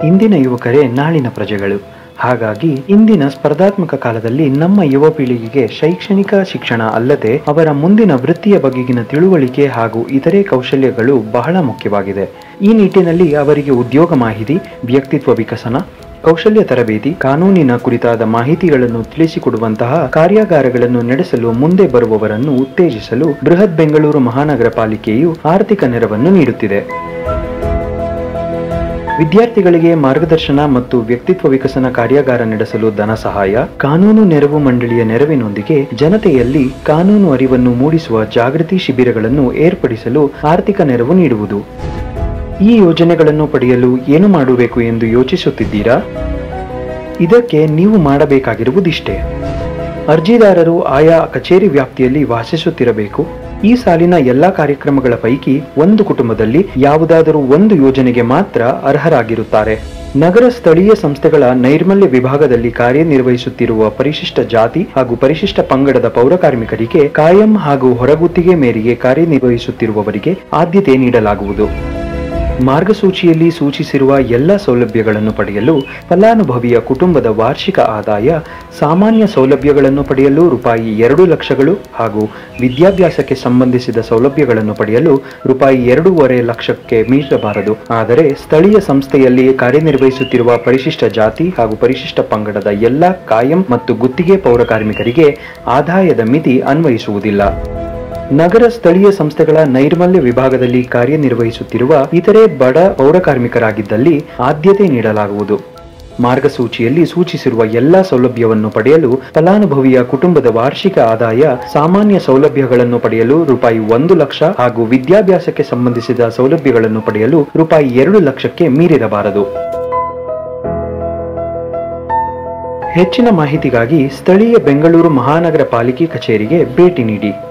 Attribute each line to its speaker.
Speaker 1: ಇಂದಿನ ಯುವಕರೇ ನಾಳಿನ ಪ್ರಜೆಗಳು ಹಾಗಾಗಿ ಇಂದಿನ ಸ್ಪರ್ಧಾತ್ಮಕ ಕಾಲದಲ್ಲಿ ನಮ್ಮ ಯುವ ಪೀಳಿಗೆಗೆ ಶೈಕ್ಷಣಿಕ ಶಿಕ್ಷಣ ಅಲ್ಲದೆ ಅವರ ಮುಂದಿನ ವೃತ್ತಿಯ ಬಗೆಗಿನ ತಿಳುವಳಿಕೆ ಹಾಗೂ ಇತರೆ ಕೌಶಲ್ಯಗಳು ಬಹಳ ಮುಖ್ಯವಾಗಿದೆ ಈ ನಿಟ್ಟಿನಲ್ಲಿ ಅವರಿಗೆ ಉದ್ಯೋಗ ಮಾಹಿತಿ ವ್ಯಕ್ತಿತ್ವ ವಿಕಸನ ಕೌಶಲ್ಯ ತರಬೇತಿ ಕಾನೂನಿನ ಕುರಿತಾದ ಮಾಹಿತಿಗಳನ್ನು ತಿಳಿಸಿಕೊಡುವಂತಹ ಕಾರ್ಯಾಗಾರಗಳನ್ನು ನಡೆಸಲು ಮುಂದೆ ಬರುವವರನ್ನು ಉತ್ತೇಜಿಸಲು ಬೃಹತ್ ಬೆಂಗಳೂರು ಮಹಾನಗರ ಪಾಲಿಕೆಯು ಆರ್ಥಿಕ ನೆರವನ್ನು ನೀಡುತ್ತಿದೆ ವಿದ್ಯಾರ್ಥಿಗಳಿಗೆ ಮಾರ್ಗದರ್ಶನ ಮತ್ತು ವ್ಯಕ್ತಿತ್ವ ವಿಕಸನ ಕಾರ್ಯಾಗಾರ ನಡೆಸಲು ಧನ ಸಹಾಯ ಕಾನೂನು ನೆರವು ಮಂಡಳಿಯ ನೆರವಿನೊಂದಿಗೆ ಜನತೆಯಲ್ಲಿ ಕಾನೂನು ಅರಿವನ್ನು ಮೂಡಿಸುವ ಜಾಗೃತಿ ಶಿಬಿರಗಳನ್ನು ಏರ್ಪಡಿಸಲು ಆರ್ಥಿಕ ನೆರವು ನೀಡುವುದು ಈ ಯೋಜನೆಗಳನ್ನು ಪಡೆಯಲು ಏನು ಮಾಡಬೇಕು ಎಂದು ಯೋಚಿಸುತ್ತಿದ್ದೀರಾ ಇದಕ್ಕೆ ನೀವು ಮಾಡಬೇಕಾಗಿರುವುದಿಷ್ಟೇ ಅರ್ಜಿದಾರರು ಆಯಾ ಕಚೇರಿ ವ್ಯಾಪ್ತಿಯಲ್ಲಿ ವಾಸಿಸುತ್ತಿರಬೇಕು ಈ ಸಾಲಿನ ಎಲ್ಲಾ ಕಾರ್ಯಕ್ರಮಗಳ ಪೈಕಿ ಒಂದು ಕುಟುಂಬದಲ್ಲಿ ಯಾವುದಾದರೂ ಒಂದು ಯೋಜನೆಗೆ ಮಾತ್ರ ಅರ್ಹರಾಗಿರುತ್ತಾರೆ ನಗರ ಸ್ಥಳೀಯ ಸಂಸ್ಥೆಗಳ ನೈರ್ಮಲ್ಯ ವಿಭಾಗದಲ್ಲಿ ಕಾರ್ಯನಿರ್ವಹಿಸುತ್ತಿರುವ ಪರಿಶಿಷ್ಟ ಜಾತಿ ಹಾಗೂ ಪರಿಶಿಷ್ಟ ಪಂಗಡದ ಪೌರಕಾರ್ಮಿಕರಿಗೆ ಕಾಯಂ ಹಾಗೂ ಹೊರಗುತ್ತಿಗೆ ಮೇರೆಗೆ ಕಾರ್ಯನಿರ್ವಹಿಸುತ್ತಿರುವವರಿಗೆ ಆದ್ಯತೆ ನೀಡಲಾಗುವುದು ಮಾರ್ಗಸೂಚಿಯಲ್ಲಿ ಸೂಚಿಸಿರುವ ಎಲ್ಲ ಸೌಲಭ್ಯಗಳನ್ನು ಪಡೆಯಲು ಫಲಾನುಭವಿಯ ಕುಟುಂಬದ ವಾರ್ಷಿಕ ಆದಾಯ ಸಾಮಾನ್ಯ ಸೌಲಭ್ಯಗಳನ್ನು ಪಡೆಯಲು ರೂಪಾಯಿ ಎರಡು ಲಕ್ಷಗಳು ಹಾಗೂ ವಿದ್ಯಾಭ್ಯಾಸಕ್ಕೆ ಸಂಬಂಧಿಸಿದ ಸೌಲಭ್ಯಗಳನ್ನು ಪಡೆಯಲು ರೂಪಾಯಿ ಎರಡೂವರೆ ಲಕ್ಷಕ್ಕೆ ಮೀರಬಾರದು ಆದರೆ ಸ್ಥಳೀಯ ಸಂಸ್ಥೆಯಲ್ಲಿ ಕಾರ್ಯನಿರ್ವಹಿಸುತ್ತಿರುವ ಪರಿಶಿಷ್ಟ ಜಾತಿ ಹಾಗೂ ಪರಿಶಿಷ್ಟ ಪಂಗಡದ ಎಲ್ಲ ಕಾಯಂ ಮತ್ತು ಗುತ್ತಿಗೆ ಪೌರಕಾರ್ಮಿಕರಿಗೆ ಆದಾಯದ ಮಿತಿ ಅನ್ವಯಿಸುವುದಿಲ್ಲ ನಗರ ಸ್ಥಳೀಯ ಸಂಸ್ಥೆಗಳ ನೈರ್ಮಲ್ಯ ವಿಭಾಗದಲ್ಲಿ ಕಾರ್ಯನಿರ್ವಹಿಸುತ್ತಿರುವ ಇತರೆ ಬಡ ಪೌರಕಾರ್ಮಿಕರಾಗಿದ್ದಲ್ಲಿ ಆದ್ಯತೆ ನೀಡಲಾಗುವುದು ಮಾರ್ಗಸೂಚಿಯಲ್ಲಿ ಸೂಚಿಸಿರುವ ಎಲ್ಲ ಸೌಲಭ್ಯವನ್ನು ಪಡೆಯಲು ಫಲಾನುಭವಿಯ ಕುಟುಂಬದ ವಾರ್ಷಿಕ ಆದಾಯ ಸಾಮಾನ್ಯ ಸೌಲಭ್ಯಗಳನ್ನು ಪಡೆಯಲು ರೂಪಾಯಿ ಒಂದು ಲಕ್ಷ ಹಾಗೂ ವಿದ್ಯಾಭ್ಯಾಸಕ್ಕೆ ಸಂಬಂಧಿಸಿದ ಸೌಲಭ್ಯಗಳನ್ನು ಪಡೆಯಲು ರೂಪಾಯಿ ಎರಡು ಲಕ್ಷಕ್ಕೆ ಮೀರಿರಬಾರದು ಹೆಚ್ಚಿನ ಮಾಹಿತಿಗಾಗಿ ಸ್ಥಳೀಯ ಬೆಂಗಳೂರು ಮಹಾನಗರ ಪಾಲಿಕೆ ಕಚೇರಿಗೆ ಭೇಟಿ ನೀಡಿ